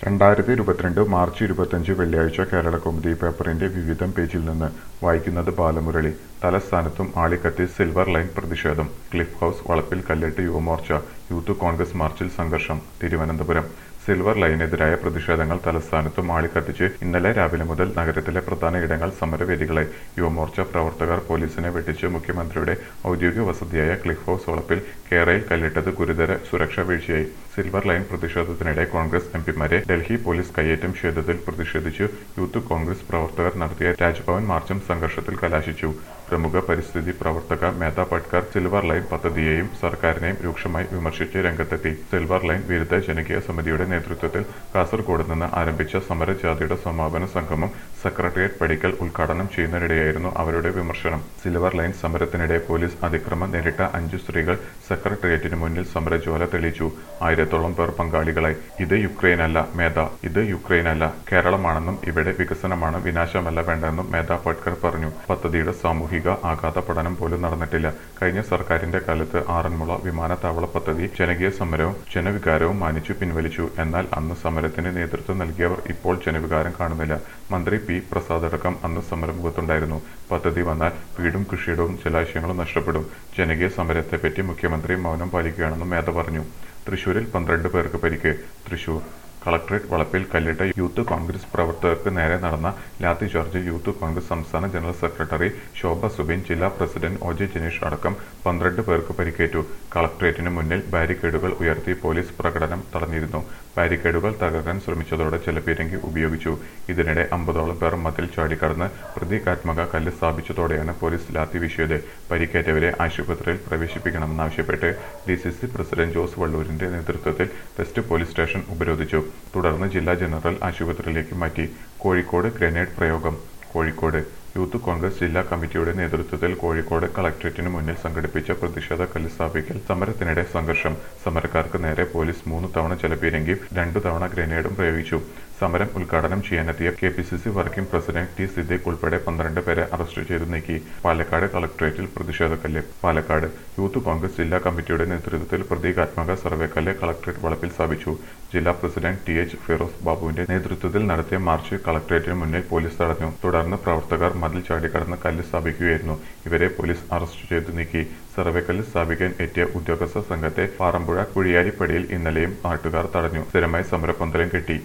രണ്ടായിരത്തി ഇരുപത്തിരണ്ട് മാർച്ച് ഇരുപത്തഞ്ച് വെള്ളിയാഴ്ച കേരളകൗമുദി പേപ്പറിന്റെ വിവിധം പേജിൽ നിന്ന് വായിക്കുന്നത് ബാലമുരളി തലസ്ഥാനത്തും ആളിക്കത്തി സിൽവർ ലൈൻ പ്രതിഷേധം ക്ലിഫ് ഹൗസ് വളപ്പിൽ കല്ലിട്ട് യുവമോർച്ച യൂത്ത് കോൺഗ്രസ് മാർച്ചിൽ സംഘർഷം തിരുവനന്തപുരം സിൽവർ ലൈനെതിരായ പ്രതിഷേധങ്ങൾ തലസ്ഥാനത്തും ആളിക്കത്തിച്ച് ഇന്നലെ രാവിലെ മുതൽ നഗരത്തിലെ പ്രധാന ഇടങ്ങൾ സമരവേദികളായി യുവമോർച്ച പ്രവർത്തകർ പോലീസിനെ വെട്ടിച്ച് മുഖ്യമന്ത്രിയുടെ ഔദ്യോഗിക വസതിയായ ക്ലിഫ് ഹൗസ് വളപ്പിൽ കേരയിൽ കല്ലിട്ടത് ഗുരുതര സുരക്ഷാ വീഴ്ചയായി സിൽവർ ലൈൻ പ്രതിഷേധത്തിനിടെ കോൺഗ്രസ് എംപിമാരെ ഡൽഹി പോലീസ് കയ്യേറ്റം ചെയ്തതിൽ പ്രതിഷേധിച്ച് യൂത്ത് കോൺഗ്രസ് പ്രവർത്തകർ നടത്തിയ രാജ്ഭവൻ മാർച്ചും സംഘർഷത്തിൽ കലാശിച്ചു പ്രമുഖ പരിസ്ഥിതി പ്രവർത്തക മേധ പട്കർ സിൽവർ ലൈൻ പദ്ധതിയെയും സർക്കാരിനെയും രൂക്ഷമായി വിമർശിച്ച് രംഗത്തെത്തി സിൽവർ ലൈൻ വിരുദ്ധ ജനകീയ സമിതിയുടെ നേതൃത്വത്തിൽ കാസർഗോഡ് നിന്ന് ആരംഭിച്ച സമരജാഥയുടെ സമാപന സംഗമം സെക്രട്ടേറിയറ്റ് പടിക്കൽ ഉദ്ഘാടനം ചെയ്യുന്നതിനിടെയായിരുന്നു അവരുടെ വിമർശനം സിൽവർ ലൈൻ സമരത്തിനിടെ പോലീസ് അതിക്രമം നേരിട്ട അഞ്ചു സ്ത്രീകൾ സെക്രട്ടേറിയറ്റിന് മുന്നിൽ സമരജ്വാല തെളിയിച്ചു ആയിരത്തോളം പേർ പങ്കാളികളായി ഇത് യുക്രൈനല്ല മേധ ഇത് യുക്രൈനല്ല കേരളമാണെന്നും ഇവിടെ വികസനമാണ് വിനാശമല്ല വേണ്ടതെന്നും മേധ പട്കർ പറഞ്ഞു പദ്ധതിയുടെ സാമൂഹിക ആഘാത പഠനം പോലും നടന്നിട്ടില്ല കഴിഞ്ഞ സർക്കാരിന്റെ കാലത്ത് ആറന്മുള വിമാനത്താവള പദ്ധതി ജനകീയ സമരവും ജനവികാരവും മാനിച്ചു പിൻവലിച്ചു എന്നാൽ അന്ന് സമരത്തിന് നേതൃത്വം നൽകിയവർ ഇപ്പോൾ ജനവികാരം കാണുന്നില്ല മന്ത്രി പി പ്രസാദ് അടക്കം അന്ന് സമരമുഖത്തുണ്ടായിരുന്നു പദ്ധതി വന്നാൽ വീടും കൃഷിയിടവും ജലാശയങ്ങളും നഷ്ടപ്പെടും ജനകീയ സമരത്തെപ്പറ്റി മുഖ്യമന്ത്രി മൗനം പാലിക്കുകയാണെന്നും മേധ പറഞ്ഞു തൃശൂരിൽ പന്ത്രണ്ട് പേർക്ക് പരിക്ക് തൃശൂർ കളക്ടറേറ്റ് വളപ്പിൽ കല്ലിട്ട യൂത്ത് കോൺഗ്രസ് പ്രവർത്തകർക്ക് നേരെ നടന്ന ലാത്തി ചാർജിൽ യൂത്ത് കോൺഗ്രസ് സംസ്ഥാന ജനറൽ സെക്രട്ടറി ശോഭ സുബിൻ ജില്ലാ പ്രസിഡന്റ് ഒ ജെ ജനീഷ് അടക്കം പന്ത്രണ്ട് പേർക്ക് പരിക്കേറ്റു കളക്ടറേറ്റിന് മുന്നിൽ ബാരിക്കേഡുകൾ ഉയർത്തി പോലീസ് പ്രകടനം തടഞ്ഞിരുന്നു ബാരിക്കേഡുകൾ തകർക്കാൻ ശ്രമിച്ചതോടെ ജലപീരങ്കി ഉപയോഗിച്ചു ഇതിനിടെ അമ്പതോളം പേർ മതിൽ ചാടിക്കടന്ന് പ്രതീകാത്മക കല്ല് സ്ഥാപിച്ചതോടെയാണ് പോലീസ് ലാത്തി വീശിയത് പരിക്കേറ്റവരെ ആശുപത്രിയിൽ പ്രവേശിപ്പിക്കണമെന്നാവശ്യപ്പെട്ട് D C C president Jose വള്ളൂരിന്റെ നേതൃത്വത്തിൽ വെസ്റ്റ് പോലീസ് സ്റ്റേഷൻ ഉപരോധിച്ചു തുടർന്ന് ജില്ലാ ജനറൽ ആശുപത്രിയിലേക്ക് മാറ്റി കോഴിക്കോട് ഗ്രനേഡ് പ്രയോഗം കോഴിക്കോട് യൂത്ത് കോൺഗ്രസ് ജില്ലാ കമ്മിറ്റിയുടെ നേതൃത്വത്തിൽ കോഴിക്കോട് കളക്ടറേറ്റിന് മുന്നിൽ സംഘടിപ്പിച്ച പ്രതിഷേധ കല്ല് സ്ഥാപിക്കൽ സമരത്തിനിടെ സംഘർഷം സമരക്കാർക്ക് നേരെ പോലീസ് മൂന്ന് തവണ ജലപീരങ്കിയും രണ്ടു തവണ ഗ്രനേഡും പ്രയോഗിച്ചു സമരം ഉദ്ഘാടനം ചെയ്യാനെത്തിയ K P C C working president T Siddique ഉൾപ്പെടെ പന്ത്രണ്ട് പേരെ അറസ്റ്റ് ചെയ്തു നീക്കി പാലക്കാട് കളക്ടറേറ്റിൽ പ്രതിഷേധക്കല്ല് പാലക്കാട് യൂത്ത് കോൺഗ്രസ് ജില്ലാ കമ്മിറ്റിയുടെ നേതൃത്വത്തിൽ പ്രതീകാത്മക സർവേക്കല്ല് കളക്ടറേറ്റ് വളപ്പിൽ സ്ഥാപിച്ചു ജില്ലാ പ്രസിഡന്റ് ടി എച്ച് ഫിറോസ് ബാബുവിന്റെ നേതൃത്വത്തിൽ നടത്തിയ മാർച്ച് കളക്ടറേറ്റിന് മുന്നിൽ പോലീസ് തടഞ്ഞു തുടർന്ന് പ്രവർത്തകർ മതിൽ ചാടിക്കടന്ന് കല്ല് സ്ഥാപിക്കുകയായിരുന്നു ഇവരെ പോലീസ് അറസ്റ്റ് ചെയ്തു നീക്കി സർവേക്കല്ല് സ്ഥാപിക്കാൻ എത്തിയ ഉദ്യോഗസ്ഥ സംഘത്തെ പാറമ്പുഴ കുഴിയാലിപ്പടിയിൽ ഇന്നലെയും നാട്ടുകാർ തടഞ്ഞു സ്ഥിരമായി സമരപന്തലം കെട്ടി